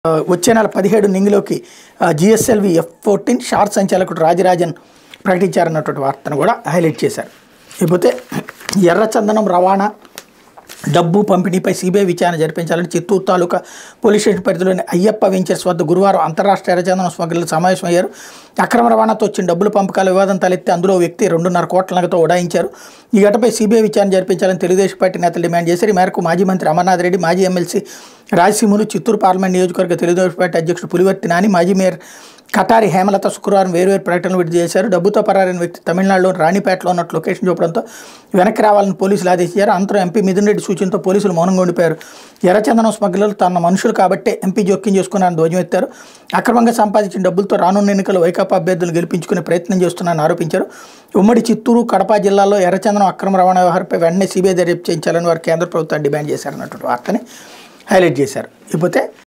ఆ, వచ్చే నెల పదిహేడు నింగిలోకి జిఎస్ఎల్వి ఎఫ్ ఫోర్టీన్ షార్ట్ సంచాలకుడు రాజరాజన్ ప్రకటించారన్నటువంటి వార్తను కూడా హైలైట్ చేశారు ఇకపోతే ఎర్రచందనం రవాణా డబ్బు పంపిణీపై సిబిఐ విచారణ జరిపించాలని చిత్తూరు తాలూకా పోలీస్ స్టేషన్ పరిధిలోని అయ్యప్ప వెంచర్స్ వద్ద గురువారం అంతరాష్ట్ర ఎర్రచందనం స్మగ్లర్లు సమావేశమయ్యారు అక్రమ రవాణాతో వచ్చిన డబ్బుల పంపకాల వివాదం తలెత్తి అందులో ఓ వ్యక్తి రెండున్నర కోట్ల నగతో ఉడాయించారు ఈ ఘటనపై సిబిఐ విచారణ జరిపించాలని తెలుగుదేశం పార్టీ నేతలు డిమాండ్ చేశారు ఈ మేరకు మాజీ మంత్రి అమర్నాథ్ రెడ్డి మాజీ ఎమ్మెల్సీ రాజసీములు చిత్తూరు పార్లమెంట్ నియోజకవర్గ తెలుగుదేశం పార్టీ అధ్యక్షుడు పులివర్తి నాని మాజీ మేయర్ కటారి హేమలత శుక్రవారం వేర్వేరు ప్రకటనలు విడుదల చేశారు డబ్బుతో పరారైన వ్యక్తి తమిళనాడులోని రాణిపేటలో ఉన్నట్టు లొకేషన్ చూపడంతో వెనక్కి రావాలని పోలీసులు ఆదేశించారు అంతరం ఎంపీ మిథున్ రెడ్డి సూచనతో పోలీసులు మౌనంగా ఉండిపోయారు ఎర్రచందనం స్మగ్లర్లు తన మనుషులు కాబట్టే ఎంపీ జోక్యం చేసుకున్నారని ధ్వజమెత్తారు అక్రమంగా సంపాదించిన డబ్బులతో రానున్న ఎన్నికల్లో వైకాపా అభ్యర్థులు గెలిపించుకునే ప్రయత్నం చేస్తున్నారని ఆరోపించారు ఉమ్మడి చిత్తూరు కడప జిల్లాలో ఎర్రచందనం అక్రమ రవాణా వ్యవహారంపై వెంటనే సిబిఐ దర్యాప్తు చేయించాలని వారు కేంద్ర ప్రభుత్వాన్ని డిమాండ్ చేశారన్నటువంటి వార్తని హైలైట్ చేశారు ఇకపోతే